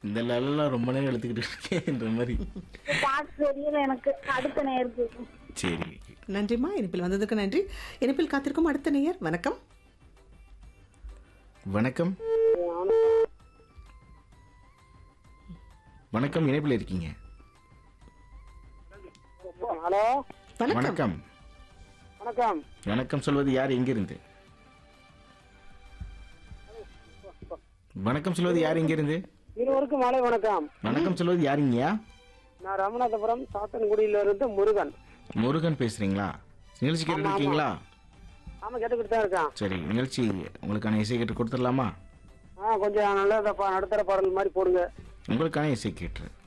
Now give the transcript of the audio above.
இந்த லெல்லாம் ரொம்ப நேரம் எடுத்துக்கிட்டு இருக்கேன்ற மாதிரி பாட்டு தெரியல எனக்கு அடுத்த நேருக்கு சரி நன்றிம்மா இனிப்பில் வந்ததுக்கு நன்றி இனிப்பில் காத்திருக்கும் அடுத்த நேயர் வணக்கம் வணக்கம் வணக்கம் இணைப்பில் இருக்கீங்க ஹலோ வணக்கம் வணக்கம் வணக்கம் வணக்கம் சொல்வது யார் எங்கிருந்து வணக்கம் சொல்வது யார் எங்கிருந்து இருவருக்கும் மாலை வணக்கம் வணக்கம் சொல்வது யாருங்கய்யா நான் ராமநாதபுரம் சாத்தன்குடியில இருந்து முருகன் முருகன் பேசுறீங்களா நிகழ்ச்சி கேட்டுட்டு இருக்கீங்களா ஆமா கேட்டுக்கிட்டு தான் இருக்கேன் சரி நிகழ்ச்சி உங்களுக்கான இசை கேட்டு கொடுத்துடலாமா ஆ கொஞ்சம் நல்ல நடுத்தர பாடல் மாதிரி போடுங்க உங்களுக்கான இசை கேட்டு